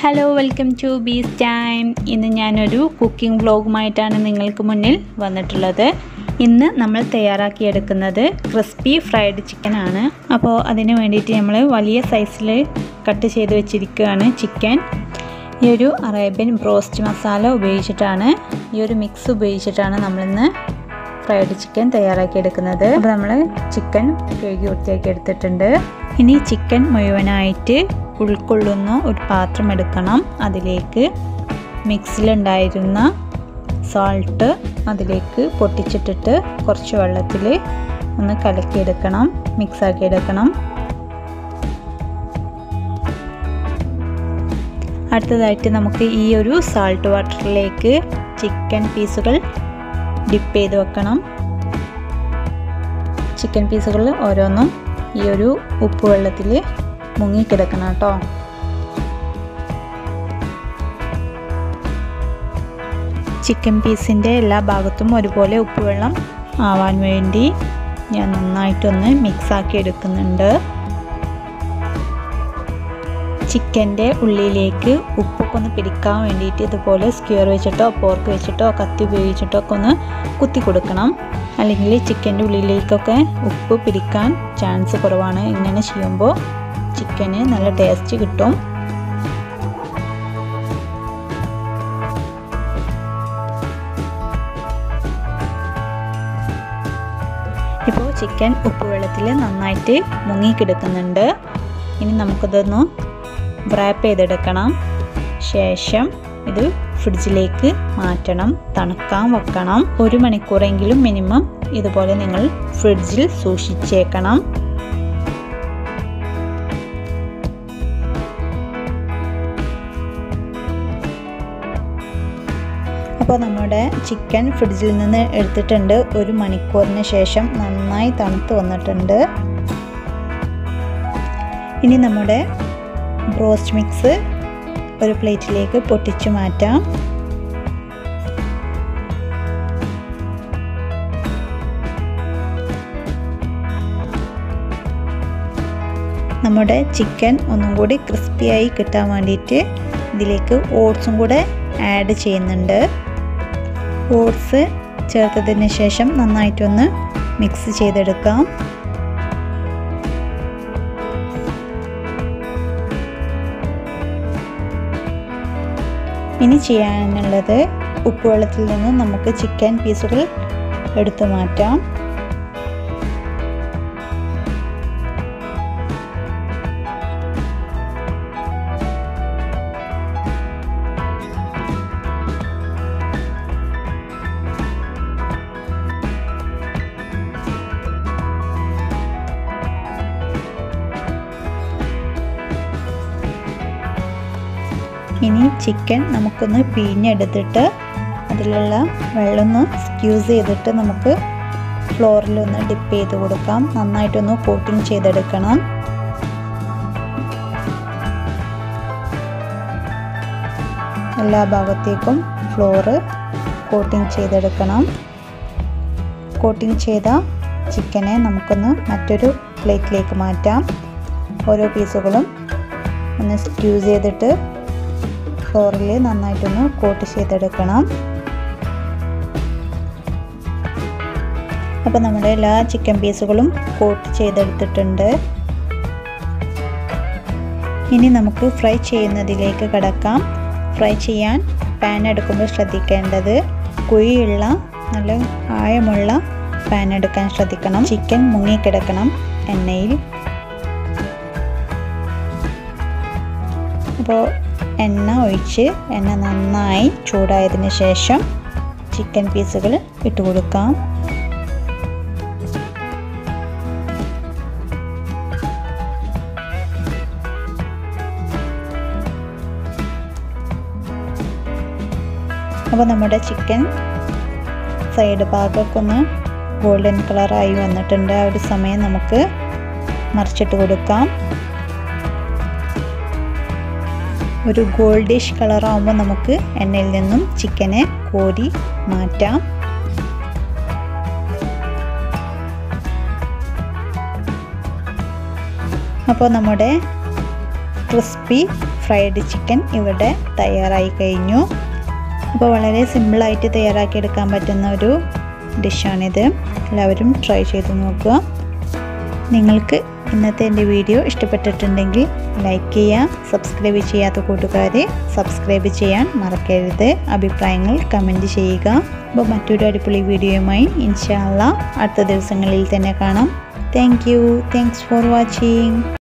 hello welcome to bees time ഇന്ന് ഞാനൊരു cooking വ്ലോഗുമായിട്ടാണ് നിങ്ങൾക്ക് മുന്നിൽ വന്നിട്ടുള്ളത് ഇന്ന് നമ്മൾ തയ്യാറാക്കിയെടുക്കുന്നത് ക്രിസ്പി ഫ്രൈഡ് ചിക്കൻ ആണ് അപ്പോൾ അതിന് വേണ്ടിയിട്ട് നമ്മൾ വലിയ സൈസിൽ കട്ട് ചെയ്ത് വെച്ചിരിക്കുകയാണ് ചിക്കൻ ഈ ഒരു അറേബ്യൻ ബ്രോസ്റ്റ് മസാല ഉപയോഗിച്ചിട്ടാണ് ഈ ഒരു മിക്സ് ഉപയോഗിച്ചിട്ടാണ് നമ്മളിന്ന് ഫ്രൈഡ് ചിക്കൻ തയ്യാറാക്കിയെടുക്കുന്നത് അപ്പോൾ നമ്മൾ ചിക്കൻ കഴുകി വൃത്തിയാക്കി എടുത്തിട്ടുണ്ട് ഇനി ചിക്കൻ മുഴുവനായിട്ട് ഉൾക്കൊള്ളുന്ന ഒരു പാത്രം എടുക്കണം അതിലേക്ക് മിക്സിലുണ്ടായിരുന്ന സാൾട്ട് അതിലേക്ക് പൊട്ടിച്ചിട്ടിട്ട് കുറച്ച് വെള്ളത്തിൽ ഒന്ന് കലക്കിയെടുക്കണം മിക്സാക്കി എടുക്കണം അടുത്തതായിട്ട് നമുക്ക് ഈ ഒരു സാൾട്ട് വാട്ടറിലേക്ക് ചിക്കൻ പീസുകൾ ഡിപ്പ് ചെയ്ത് വെക്കണം ചിക്കൻ പീസുകൾ ഓരോന്നും ഈ ഒരു ഉപ്പ് വെള്ളത്തിൽ മുങ്ങിക്കിടക്കണം കേട്ടോ ചിക്കൻ പീസിൻ്റെ എല്ലാ ഭാഗത്തും ഒരുപോലെ ഉപ്പുവെള്ളം ആവാൻ വേണ്ടി ഞാൻ നന്നായിട്ടൊന്ന് മിക്സാക്കി എടുക്കുന്നുണ്ട് ചിക്കൻ്റെ ഉള്ളിലേക്ക് ഉപ്പൊക്കെ ഒന്ന് പിടിക്കാൻ വേണ്ടിയിട്ട് ഇതുപോലെ സ്ക്യൂർ വെച്ചിട്ടോ പോർക്ക് വെച്ചിട്ടോ കത്തി ഉപയോഗിച്ചിട്ടോ ഒക്കെ ഒന്ന് കുത്തി കൊടുക്കണം അല്ലെങ്കിൽ ചിക്കൻ്റെ ഉള്ളിലേക്കൊക്കെ ഉപ്പ് പിടിക്കാൻ ചാൻസ് കുറവാണ് ഇങ്ങനെ ചെയ്യുമ്പോൾ ചിക്കന് നല്ല ടേസ്റ്റ് കിട്ടും ഇപ്പോൾ ചിക്കൻ ഉപ്പുവെള്ളത്തിൽ നന്നായിട്ട് മുങ്ങിക്കിടക്കുന്നുണ്ട് ഇനി നമുക്കിതൊന്ന് റാപ്പ് ചെയ്തെടുക്കണം ശേഷം ഇത് ഫ്രിഡ്ജിലേക്ക് മാറ്റണം തണുക്കാൻ വെക്കണം ഒരു മണിക്കൂറെങ്കിലും മിനിമം ഇതുപോലെ നിങ്ങൾ ഫ്രിഡ്ജിൽ സൂക്ഷിച്ചേക്കണം അപ്പോൾ നമ്മുടെ ചിക്കൻ ഫ്രിഡ്ജിൽ നിന്ന് എടുത്തിട്ടുണ്ട് ഒരു മണിക്കൂറിന് ശേഷം നന്നായി തണുത്ത് വന്നിട്ടുണ്ട് ഇനി നമ്മുടെ ബ്രോസ്റ്റ് മിക്സ് ഒരു പ്ലേറ്റിലേക്ക് പൊട്ടിച്ചു മാറ്റാം നമ്മുടെ ചിക്കൻ ഒന്നും കൂടി ക്രിസ്പിയായി കിട്ടാൻ വേണ്ടിയിട്ട് ഇതിലേക്ക് ഓട്സും കൂടെ ആഡ് ചെയ്യുന്നുണ്ട് ഓട്സ് ചേർത്തതിന് ശേഷം നന്നായിട്ടൊന്ന് മിക്സ് ചെയ്തെടുക്കാം ഇനി ചെയ്യാനുള്ളത് ഉപ്പുവെള്ളത്തിൽ നിന്ന് നമുക്ക് ചിക്കൻ പീസുകൾ എടുത്തു മാറ്റാം ഇനി ചിക്കൻ നമുക്കൊന്ന് പിഴിഞ്ഞെടുത്തിട്ട് അതിലുള്ള വെള്ളം ഒന്ന് സ്ക്യൂസ് ചെയ്തിട്ട് നമുക്ക് ഫ്ലോറിലൊന്ന് ഡിപ്പ് ചെയ്ത് കൊടുക്കാം നന്നായിട്ടൊന്ന് കോട്ടിങ് ചെയ്തെടുക്കണം എല്ലാ ഭാഗത്തേക്കും ഫ്ലോറ് കോട്ടിങ് ചെയ്തെടുക്കണം കോട്ടിങ് ചെയ്ത ചിക്കനെ നമുക്കൊന്ന് മറ്റൊരു പ്ലേറ്റിലേക്ക് മാറ്റാം ഓരോ പീസുകളും ഒന്ന് സ്ക്യൂസ് ചെയ്തിട്ട് ഫ്ലോറിൽ നന്നായിട്ടൊന്ന് കോട്ട് ചെയ്തെടുക്കണം അപ്പോൾ നമ്മുടെ എല്ലാ ചിക്കൻ പീസുകളും കോട്ട് ചെയ്തെടുത്തിട്ടുണ്ട് ഇനി നമുക്ക് ഫ്രൈ ചെയ്യുന്നതിലേക്ക് കടക്കാം ഫ്രൈ ചെയ്യാൻ പാൻ എടുക്കുമ്പോൾ ശ്രദ്ധിക്കേണ്ടത് കുഴിയുള്ള നല്ല ആഴമുള്ള പാൻ എടുക്കാൻ ശ്രദ്ധിക്കണം ചിക്കൻ മുങ്ങിക്കിടക്കണം എണ്ണയിൽ അപ്പോൾ എണ്ണ ഒഴിച്ച് എണ്ണ നന്നായി ചൂടായതിന് ശേഷം ചിക്കൻ പീസുകൾ ഇട്ട് കൊടുക്കാം അപ്പോൾ നമ്മുടെ ചിക്കൻ സൈഡ് ഭാഗമൊക്കെ ഒന്ന് ഗോൾഡൻ കളറായി വന്നിട്ടുണ്ട് ആ ഒരു സമയം നമുക്ക് മറിച്ചിട്ട് കൊടുക്കാം ഒരു ഗോൾഡിഷ് കളറാകുമ്പോൾ നമുക്ക് എണ്ണയിൽ നിന്നും ചിക്കനെ കോരി മാറ്റാം അപ്പോൾ നമ്മുടെ ക്രിസ്പി ഫ്രൈഡ് ചിക്കൻ ഇവിടെ തയ്യാറായി കഴിഞ്ഞു അപ്പോൾ വളരെ സിമ്പിളായിട്ട് തയ്യാറാക്കിയെടുക്കാൻ പറ്റുന്ന ഒരു ഡിഷാണിത് എല്ലാവരും ട്രൈ ചെയ്ത് നോക്കുക നിങ്ങൾക്ക് ഇന്നത്തെ എൻ്റെ വീഡിയോ ഇഷ്ടപ്പെട്ടിട്ടുണ്ടെങ്കിൽ ലൈക്ക് ചെയ്യുക സബ്സ്ക്രൈബ് ചെയ്യാത്ത കൂട്ടുകാരെ സബ്സ്ക്രൈബ് ചെയ്യാൻ മറക്കരുത് അഭിപ്രായങ്ങൾ കമൻറ്റ് ചെയ്യുക അപ്പോൾ മറ്റൊരു അടിപൊളി വീഡിയോയുമായി ഇൻഷാല്ല അടുത്ത ദിവസങ്ങളിൽ തന്നെ കാണാം thank you thanks for watching